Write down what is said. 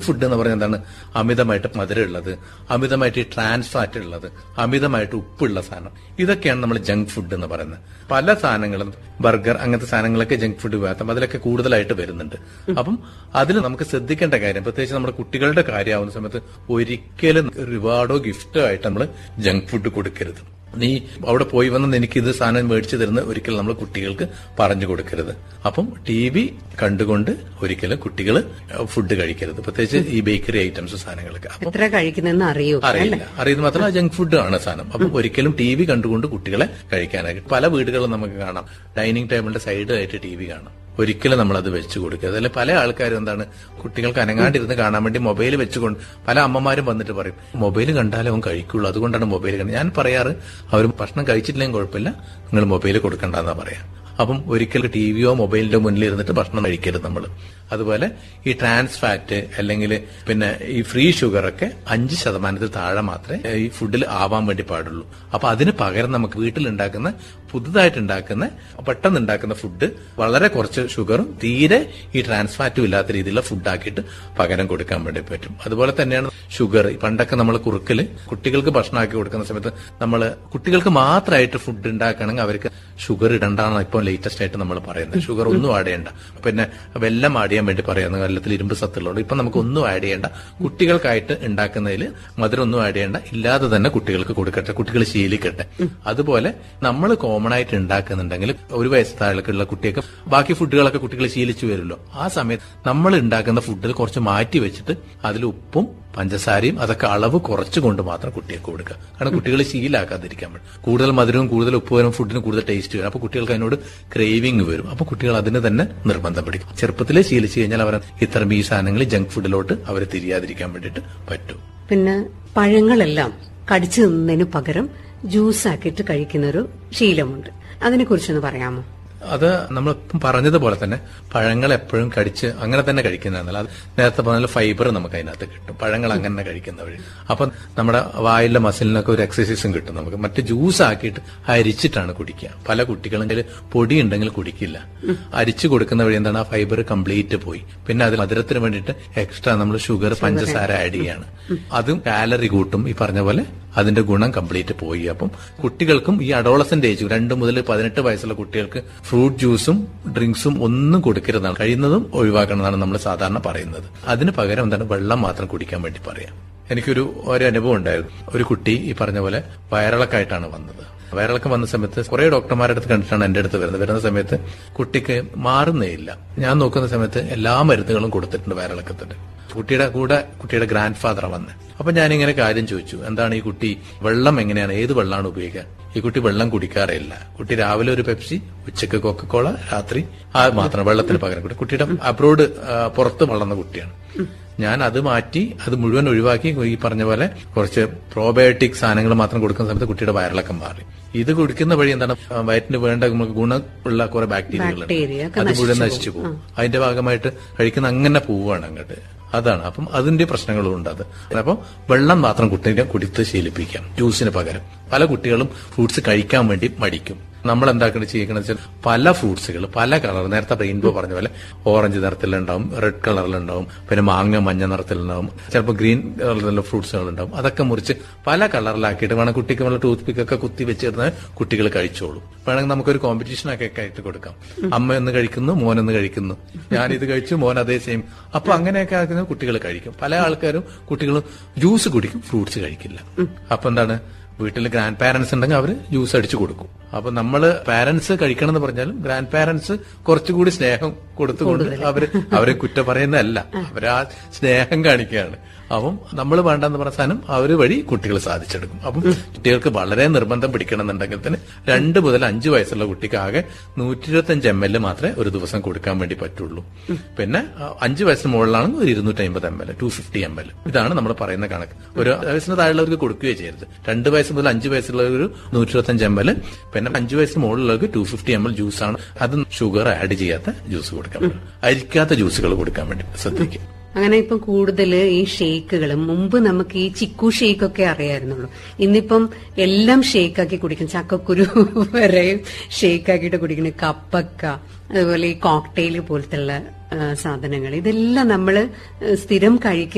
food എന്ന് പറയുന്നത് എന്താണ് അമിതമായിട്ട് മധുരം ഉള്ളത് അമിതമായിട്ട് ട്രാൻസ് ഫാറ്റ് ഉള്ളത് അമിതമായിട്ട് ഉപ്പുള്ള സാധനം ഇതൊക്കെയാണ് നമ്മൾ ജങ്ക് ഫുഡ് എന്ന് പറയുന്നത് പല സാധനങ്ങളും ബർഗർ അങ്ങനത്തെ സാധനങ്ങളൊക്കെ ജങ്ക് ഫുഡ് ഉപയോഗം അതിലൊക്കെ കൂടുതലായിട്ട് വരുന്നുണ്ട് അപ്പം അതിൽ നമുക്ക് ശ്രദ്ധിക്കേണ്ട കാര്യം പ്രത്യേകിച്ച് നമ്മുടെ കുട്ടികളുടെ കാര്യമാവുന്ന സമയത്ത് ഒരിക്കലും റിവാർഡോ ഗിഫ്റ്റോ ആയിട്ട് നമ്മൾ ജങ്ക് ഫുഡ് കൊടുക്കരുത് നീ അവിടെ പോയി വന്ന് എനിക്ക് ഇത് സാധനം മേടിച്ചു തരുന്ന ഒരിക്കലും നമ്മൾ കുട്ടികൾക്ക് പറഞ്ഞു കൊടുക്കരുത് അപ്പം ടി വി കണ്ടുകൊണ്ട് ഒരിക്കലും കുട്ടികൾ ഫുഡ് കഴിക്കരുത് പ്രത്യേകിച്ച് ഈ ബേക്കറി ഐറ്റംസ് സാധനങ്ങളൊക്കെ അപ്പം എത്ര കഴിക്കുന്നെന്ന് അറിയൂ അറിയില്ല അറിയുന്നത് മാത്രമല്ല ജങ്ക് ഫുഡ് ആണ് സാധനം അപ്പം ഒരിക്കലും ടി വി കണ്ടുകൊണ്ട് കുട്ടികളെ കഴിക്കാനായിട്ട് പല വീടുകളിലും നമുക്ക് കാണാം ഡൈനിങ് ടേബിളിന്റെ സൈഡിലായിട്ട് ടി വി കാണാം ഒരിക്കലും നമ്മൾ അത് വെച്ചു കൊടുക്കുക അതിൽ പല ആൾക്കാരും എന്താണ് കുട്ടികൾക്ക് അനങ്ങാണ്ടിരുന്ന് കാണാൻ വേണ്ടി മൊബൈൽ വെച്ചുകൊണ്ട് പല അമ്മമാരും വന്നിട്ട് പറയും മൊബൈൽ കണ്ടാലേ അവൻ കഴിക്കുള്ളൂ അതുകൊണ്ടാണ് മൊബൈൽ കണ്ടത് ഞാൻ പറയാറ് അവർ ഭക്ഷണം കഴിച്ചിട്ടില്ലെങ്കിൽ കുഴപ്പമില്ല നിങ്ങൾ മൊബൈൽ കൊടുക്കണ്ടെന്നാ പറയാം അപ്പം ഒരിക്കലും ടി വിയോ മൊബൈലിന്റെ മുന്നിൽ ഇരുന്നിട്ട് ഭക്ഷണം കഴിക്കരുത് നമ്മൾ അതുപോലെ ഈ ട്രാൻസ് ഫാറ്റ് അല്ലെങ്കിൽ പിന്നെ ഈ ഫ്രീ ഷുഗർ ഒക്കെ അഞ്ച് ശതമാനത്തിൽ താഴെ മാത്രമേ ഈ ഫുഡിൽ ആവാൻ വേണ്ടി പാടുള്ളൂ അപ്പൊ അതിന് പകരം നമുക്ക് വീട്ടിൽ ഉണ്ടാക്കുന്ന പുതുതായിട്ട് ഉണ്ടാക്കുന്ന പെട്ടെന്ന് ഉണ്ടാക്കുന്ന ഫുഡ് വളരെ കുറച്ച് ഷുഗറും തീരെ ഈ ട്രാൻസ് ഫാറ്റും ഇല്ലാത്ത രീതിയിലുള്ള ഫുഡ് ആക്കിയിട്ട് പകരം കൊടുക്കാൻ വേണ്ടി പറ്റും അതുപോലെ തന്നെയാണ് ഷുഗർ പണ്ടൊക്കെ നമ്മൾ കുറുക്കില് കുട്ടികൾക്ക് ഭക്ഷണം ആക്കി കൊടുക്കുന്ന സമയത്ത് നമ്മൾ കുട്ടികൾക്ക് മാത്രമായിട്ട് ഫുഡ് ഉണ്ടാക്കണമെങ്കിൽ അവർക്ക് ഷുഗർ ഇടണ്ടാണ് ഇപ്പോൾ ലേറ്റസ്റ്റ് ആയിട്ട് നമ്മൾ പറയുന്നത് ഷുഗർ ഒന്നും ആഡ് ചെയ്യണ്ട പിന്നെ വെല്ലം ആഡ് ചെയ്യാൻ വേണ്ടി പറയുന്നത് വെല്ലത്തിൽ ഇരുമ്പ് സത്തുള്ളതുകൊണ്ട് ഇപ്പൊ നമുക്ക് ഒന്നും ആഡ് ചെയ്യേണ്ട കുട്ടികൾക്കായിട്ട് ഉണ്ടാക്കുന്നതിൽ മധുരം ഒന്നും ആഡ് ചെയ്യേണ്ട ഇല്ലാതെ തന്നെ കുട്ടികൾക്ക് കൊടുക്കട്ടെ കുട്ടികൾ ശീലിക്കട്ടെ അതുപോലെ നമ്മൾ കോമൺ ആയിട്ട് ഉണ്ടാക്കുന്നുണ്ടെങ്കിൽ ഒരു വയസ്സ് താഴേക്കുള്ള കുട്ടിയൊക്കെ ബാക്കി ഫുഡുകളൊക്കെ കുട്ടികൾ ശീലിച്ചു വരുമല്ലോ ആ സമയത്ത് നമ്മൾ ഉണ്ടാക്കുന്ന ഫുഡിൽ കുറച്ച് മാറ്റി വെച്ചിട്ട് അതിൽ ഉപ്പും പഞ്ചസാരയും അതൊക്കെ അളവ് കുറച്ചുകൊണ്ട് മാത്രം കുട്ടികൾക്ക് കൊടുക്കുക കാരണം കുട്ടികൾ ശീലാക്കാതിരിക്കാൻ വേണ്ടി കൂടുതൽ മധുരവും കൂടുതൽ ഉപ്പ് വരും ഫുഡിന് കൂടുതൽ ടേസ്റ്റ് വരും അപ്പൊ കുട്ടികൾക്ക് അതിനോട് ക്രേവിംഗ് വരും അപ്പൊ കുട്ടികൾ അതിന് തന്നെ നിർബന്ധം പിടിക്കും ചെറുപ്പത്തിലേ ശീലിച്ചു കഴിഞ്ഞാൽ അവർ ഇത്തരം ഈ സാധനങ്ങൾ ജങ്ക് ഫുഡിലോട്ട് അവർ തിരിയാതിരിക്കാൻ വേണ്ടിയിട്ട് പറ്റും പിന്നെ പഴങ്ങളെല്ലാം കടിച്ചു തിന്നതിന് പകരം ജ്യൂസ് ആക്കിയിട്ട് കഴിക്കുന്ന ഒരു ശീലമുണ്ട് അതിനെ കുറിച്ചൊന്ന് പറയാമോ അത് നമ്മൾ ഇപ്പം പറഞ്ഞതുപോലെ തന്നെ പഴങ്ങൾ എപ്പോഴും കടിച്ച് അങ്ങനെ തന്നെ കഴിക്കുന്നതല്ല അത് നേരത്തെ പറഞ്ഞ ഫൈബർ നമുക്ക് അതിനകത്ത് കിട്ടും പഴങ്ങൾ അങ്ങനെ തന്നെ കഴിക്കുന്ന വഴി അപ്പം നമ്മുടെ വായിലെ മസിലിനൊക്കെ ഒരു എക്സസൈസും കിട്ടും നമുക്ക് മറ്റ് ജ്യൂസ് ആക്കിയിട്ട് അരിച്ചിട്ടാണ് കുടിക്കുക പല കുട്ടികളും കയ്യിൽ പൊടി ഉണ്ടെങ്കിൽ കുടിക്കില്ല അരിച്ചു കൊടുക്കുന്ന വഴി എന്താണ് ആ ഫൈബർ കംപ്ലീറ്റ് പോയി പിന്നെ അതിൽ മധുരത്തിന് വേണ്ടിയിട്ട് എക്സ്ട്രാ നമ്മൾ ഷുഗർ പഞ്ചസാര ആഡ് ചെയ്യാണ് അതും കാലറി കൂട്ടും ഈ പറഞ്ഞ പോലെ അതിന്റെ ഗുണം കംപ്ലീറ്റ് പോയി അപ്പം കുട്ടികൾക്കും ഈ അഡോളസന്റ് ഏജ് രണ്ട് മുതൽ പതിനെട്ട് വയസ്സുള്ള കുട്ടികൾക്ക് ഫ്രൂട്ട് ജ്യൂസും ഡ്രിങ്ക്സും ഒന്നും കൊടുക്കരുതാണ് കഴിയുന്നതും ഒഴിവാക്കണമെന്നാണ് നമ്മൾ സാധാരണ പറയുന്നത് അതിന് പകരം എന്താണ് വെള്ളം മാത്രം കുടിക്കാൻ വേണ്ടി പറയാം എനിക്കൊരു ഒരു അനുഭവം ഉണ്ടായിരുന്നു ഒരു കുട്ടി ഈ പറഞ്ഞ പോലെ വയറിളക്കായിട്ടാണ് വന്നത് വയറിളക്കം വന്ന സമയത്ത് കുറെ ഡോക്ടർമാരുടെ അടുത്ത് കണ്ടിട്ടാണ് എന്റെ അടുത്ത് വരുന്നത് വരുന്ന സമയത്ത് കുട്ടിക്ക് മാറുന്നേ ഇല്ല ഞാൻ നോക്കുന്ന സമയത്ത് എല്ലാ മരുന്നുകളും കൊടുത്തിട്ടുണ്ട് വയറിളക്കത്തിന്റെ കുട്ടിയുടെ കൂടെ കുട്ടിയുടെ ഗ്രാൻഡ് ഫാദറാണ് വന്നത് അപ്പൊ ഞാനിങ്ങനെ കാര്യം ചോദിച്ചു എന്താണ് ഈ കുട്ടി വെള്ളം എങ്ങനെയാണ് ഏത് വെള്ളമാണ് ഉപയോഗിക്കുക ഈ കുട്ടി വെള്ളം കുടിക്കാറില്ല കുട്ടി രാവിലെ ഒരു പെപ്സി ഉച്ചക്ക് കൊക്കക്കോള രാത്രി ആ മാത്രം വെള്ളത്തിന് പകരം കുട്ടി കുട്ടിയുടെ അബ്രോഡ് പുറത്ത് വളർന്ന കുട്ടിയാണ് ഞാൻ അത് മാറ്റി അത് മുഴുവൻ ഒഴിവാക്കി ഈ പറഞ്ഞ പോലെ കുറച്ച് പ്രോബയോട്ടിക് സാധനങ്ങൾ മാത്രം കൊടുക്കുന്ന സമയത്ത് കുട്ടിയുടെ വയറിളക്കം മാറി ഇത് കുടിക്കുന്ന വഴി എന്താണ് വയറ്റിന് വേണ്ട നമുക്ക് ഗുണമുള്ള കുറെ ബാക്ടീരിയകളുണ്ട് ബാക്ടീരിയ ഒക്കെ അത് മുഴുവൻ നശിച്ചു പോകും അതിന്റെ ഭാഗമായിട്ട് കഴിക്കുന്ന അങ്ങനെ പോവുകയാണ് അങ്ങോട്ട് അതാണ് അപ്പം അതിന്റെ പ്രശ്നങ്ങളും ഉണ്ട് അത് അപ്പം വെള്ളം മാത്രം കുട്ടിയെ കുടിത്ത് ശീലിപ്പിക്കാം ജ്യൂസിന് പകരം പല കുട്ടികളും ഫ്രൂട്ട്സ് കഴിക്കാൻ വേണ്ടി മടിക്കും നമ്മൾ എന്താക്കണം ചെയ്യിക്കണം വെച്ചാൽ പല ഫ്രൂട്ട്സുകൾ പല കളർ നേരത്തെ റെയിൻബോ പറഞ്ഞ പോലെ ഓറഞ്ച് നിറത്തിലുണ്ടാവും റെഡ് കളറിലുണ്ടാവും പിന്നെ മാങ്ങ മഞ്ഞ നിറത്തിലുണ്ടാവും ചിലപ്പോൾ ഗ്രീൻ കളറിലുള്ള ഫ്രൂട്ട്സുകൾ ഉണ്ടാവും അതൊക്കെ മുറിച്ച് പല കളറിലാക്കിയിട്ട് വേണം കുട്ടിക്ക് നമ്മൾ ടൂത്ത് പിക്ക് ഒക്കെ കുത്തി വെച്ചിരുന്ന കുട്ടികൾ കഴിച്ചോളും വേണമെങ്കിൽ നമുക്കൊരു കോമ്പറ്റീഷൻ ഒക്കെ ആയിട്ട് കൊടുക്കാം അമ്മ എന്ന് കഴിക്കുന്നു മോൻ എന്ന് കഴിക്കുന്നു ഞാൻ ഇത് കഴിച്ചു മോൻ അതേ സെയിം അപ്പൊ അങ്ങനെയൊക്കെ ആക്കുന്ന കുട്ടികൾ കഴിക്കും പല ആൾക്കാരും കുട്ടികളും ജ്യൂസ് കുടിക്കും ഫ്രൂട്ട്സ് കഴിക്കില്ല അപ്പൊ എന്താണ് വീട്ടിൽ ഗ്രാൻഡ് പാരന്റ്സ് ഉണ്ടെങ്കിൽ അവര് ജ്യൂസ് അടിച്ചു കൊടുക്കും അപ്പൊ നമ്മള് പാരന്റ്സ് കഴിക്കണം എന്ന് പറഞ്ഞാലും ഗ്രാൻഡ് പാരന്റ്സ് കുറച്ചുകൂടി സ്നേഹം കൊടുത്തുകൊണ്ട് അവര് അവരെ കുറ്റം പറയുന്നതല്ല അവര് ആ സ്നേഹം കാണിക്കുകയാണ് അപ്പം നമ്മൾ വേണ്ടെന്ന് പറഞ്ഞ സാധനം അവര് വഴി കുട്ടികൾ സാധിച്ചെടുക്കും അപ്പം കുട്ടികൾക്ക് വളരെ നിർബന്ധം പിടിക്കണമെന്നുണ്ടെങ്കിൽ തന്നെ രണ്ട് മുതൽ അഞ്ച് വയസ്സുള്ള കുട്ടിക്ക് ആകെ നൂറ്റി ഇരുപത്തി എം എൽ മാത്രമേ ഒരു ദിവസം കൊടുക്കാൻ വേണ്ടി പറ്റുള്ളൂ പിന്നെ ആ, അഞ്ച് വയസ്സിന് മുകളിലാണെങ്കിൽ ഒരു ഇരുന്നൂറ്റി അമ്പത് M L two fifty M L ഇതാണ് നമ്മൾ പറയുന്ന കണക്ക് ഒരു വയസ്സിന് താഴെയുള്ളവർക്ക് കൊടുക്കുകയോ ചെയ്യരുത് രണ്ട് വയസ്സ് മുതൽ അഞ്ച് വയസ്സുള്ള ഒരു നൂറ്റി ഇരുപത്തി അഞ്ച് എം എൽ പിന്നെ അഞ്ച് വയസ്സിന് മുകളിലുള്ളവർക്ക് ടു ഫിഫ്റ്റി എം എൽ ജ്യൂസാണ് അത് ഷുഗർ ആഡ് ചെയ്യാത്ത ജ്യൂസ് കൊടുക്കാൻ പറ്റും അരിക്കാത്ത ജ്യൂസുകൾ കൊടുക്കാൻ വേണ്ടി ശ്രദ്ധിക്കുക അങ്ങനെ ഇപ്പൊ കൂടുതൽ ഈ ഷേക്കുകളും മുമ്പ് നമുക്ക് ഈ ചിക്കു ഷേക്ക് ഒക്കെ അറിയായിരുന്നുള്ളൂ ഇന്നിപ്പം എല്ലാം ഷേക്കാക്കി കുടിക്കും ചക്കക്കുരു വരെ ഷേക്കാക്കിയിട്ട് കുടിക്കുന്ന കപ്പക്ക അതുപോലെ ഈ കോക്ടെയിൽ പോലത്തുള്ള സാധനങ്ങൾ ഇതെല്ലാം നമ്മൾ സ്ഥിരം കഴിക്കുന്ന